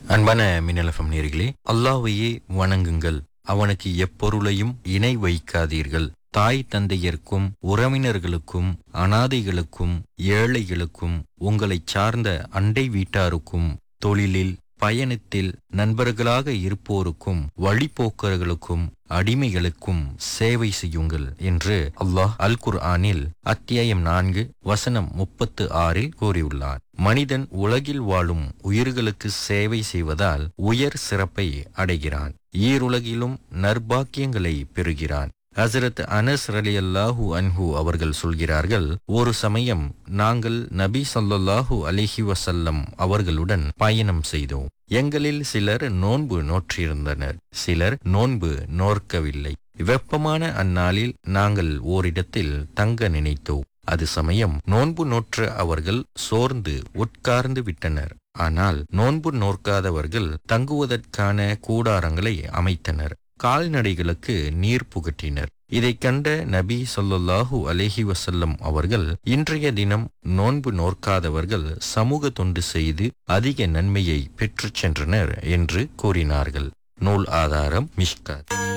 அன்பான மின்னலஃபம் நேர்களே அல்லாஹ்வையே வணங்குங்கள் அவனுக்கு எப்பொருளையும் இணை வைக்காதீர்கள் தாய் தந்தையர்க்கும் உறவினர்களுக்கும் அனாதைகளுக்கும் ஏழைகளுக்கும் உங்களைச் சார்ந்த அண்டை வீட்டாருக்கும் தொழிலில் பயணத்தில் நண்பர்களாக இருப்போருக்கும் வழிபோக்கர்களுக்கும் அடிமைகளுக்கும் சேவை செய்யுங்கள் என்று அல்லாஹ் அல் குர்ஆனில் அத்தியாயம் நான்கு வசனம் முப்பத்து ஆறில் கூறியுள்ளார் மனிதன் உலகில் வாழும் உயிர்களுக்கு சேவை செய்வதால் உயர் சிறப்பை அடைகிறான் ஈருலகிலும் நற்பாக்கியங்களை பெறுகிறான் ஹசரத் அனஸ் ரலியல்லாஹு அன்ஹு அவர்கள் சொல்கிறார்கள் ஒரு சமயம் நாங்கள் நபி ஸல்லல்லாஹு அலைஹி வஸல்லம் அவர்களுடன் பயணம் செய்தோம் எங்களில் சிலர் நோன்பு நோற்றிருந்தனர் சிலர் நோன்பு நோற்கவில்லை வெப்பமான அந்நாளில் நாங்கள் ஓரிடத்தில் தங்க நினைத்தோம் அது சமயம் நோன்பு நோற்ற அவர்கள் சோர்ந்து உட்கார்ந்து விட்டனர் ஆனால் நோன்பு நோற்காதவர்கள் தங்குவதற்கான கூடாரங்களை அமைத்தனர் கால்நடைகளுக்கு நீர் புகட்டினர் இதைக் கண்ட நபி ஸல்லல்லாஹு அலைஹி வஸல்லம் அவர்கள் இன்றைய தினம் நோன்பு நோற்காதவர்கள் சமூக தொண்டு செய்து அதிக நன்மையை பெற்றுச் சென்றனர் என்று கூறினார்கள் நூல் ஆதாரம் மிஷ்காத்